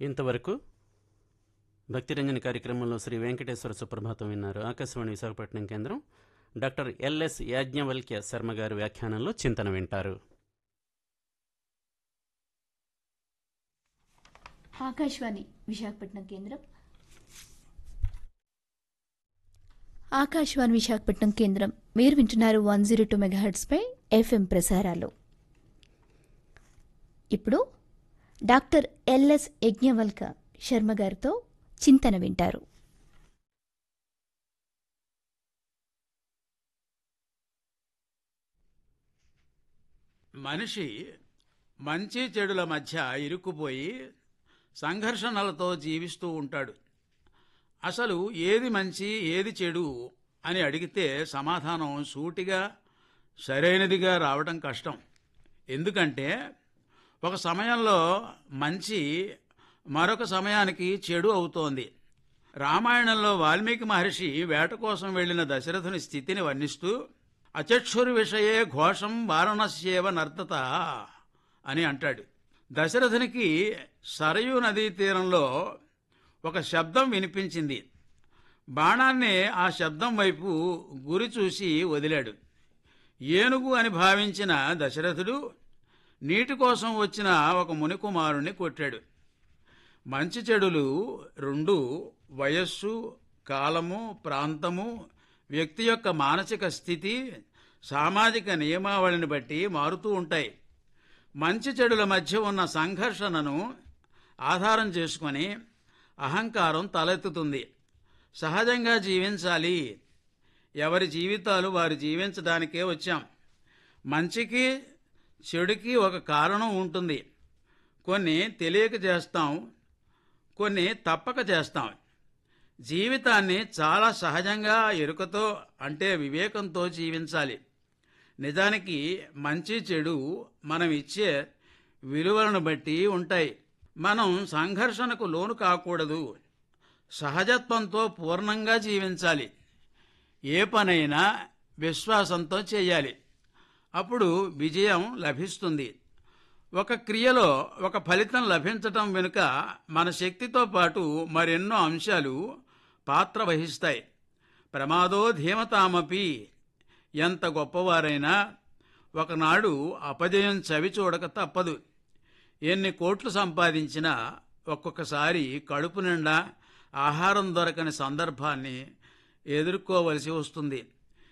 ఇంతవరకు భక్తిరంజని కార్యక్రమంలో శ్రీ వెంకటేశ్వర సుప్రభాతం విన్నారు ఆకాశవాణి విశాఖపట్నం కేంద్రం డాక్టర్ ఎల్ఎస్ యాజ్ఞవల్క్య శర్మ గారి వ్యాఖ్యానంలో చింతన వింటారు ఆకాశవాణి విశాఖపట్నం కేంద్రం ఆకాశవాణి విశాఖపట్నం కేంద్రం మీరు వింటున్నారు వన్ జీరో టూ మెగాహెడ్స్పై ఎఫ్ఎం ప్రసారాలు ఇప్పుడు డాక్టర్ ఎల్ఎస్ యజ్ఞవల్క శర్మ గారితో చింతన వింటారు మనిషి మంచి చెడుల మధ్య ఇరుక్కుపోయి సంఘర్షణలతో జీవిస్తూ ఉంటాడు అసలు ఏది మంచి ఏది చెడు అని అడిగితే సమాధానం సూటిగా సరైనదిగా రావడం కష్టం ఎందుకంటే ఒక సమయంలో మంచి మరొక సమయానికి చెడు అవుతోంది రామాయణంలో వాల్మీకి మహర్షి వేట కోసం వెళ్లిన దశరథుని స్థితిని వర్ణిస్తూ అచక్షురి విషయే ఘోషం వారణస్యేవ నర్తత అని అంటాడు దశరథునికి సరయూ నదీ తీరంలో ఒక శబ్దం వినిపించింది బాణాన్ని ఆ శబ్దం వైపు గురి చూసి వదిలాడు ఏనుగు అని భావించిన దశరథుడు నీటి కోసం వచ్చిన ఒక మునికుమారుణ్ణి కొట్టాడు మంచి చెడులు రెండు వయస్సు కాలము ప్రాంతము వ్యక్తి యొక్క మానసిక స్థితి సామాజిక నియమావళిని బట్టి మారుతూ ఉంటాయి మంచి చెడుల మధ్య ఉన్న సంఘర్షణను ఆధారం చేసుకొని అహంకారం తలెత్తుతుంది సహజంగా జీవించాలి ఎవరి జీవితాలు వారు జీవించడానికే వచ్చాం మంచికి చెడుకి ఒక కారణం ఉంటుంది కొన్ని తెలియక చేస్తాం కొన్ని తప్పక చేస్తాం జీవితాన్ని చాలా సహజంగా ఎరుకతో అంటే వివేకంతో జీవించాలి నిజానికి మంచి చెడు మనం ఇచ్చే విలువలను బట్టి ఉంటాయి మనం సంఘర్షణకు లోను కాకూడదు సహజత్వంతో పూర్ణంగా జీవించాలి ఏ పనైనా విశ్వాసంతో చేయాలి అప్పుడు విజయం లభిస్తుంది ఒక క్రియలో ఒక ఫలితం లభించటం వెనుక మన శక్తితో పాటు మరెన్నో అంశాలు పాత్ర వహిస్తాయి ప్రమాదో ధీమతామపి ఎంత గొప్పవారైనా ఒకనాడు అపజయం చవి చూడక తప్పదు ఎన్ని కోట్లు సంపాదించినా ఒక్కొక్కసారి కడుపు నిండా ఆహారం దొరకని సందర్భాన్ని ఎదుర్కోవలసి వస్తుంది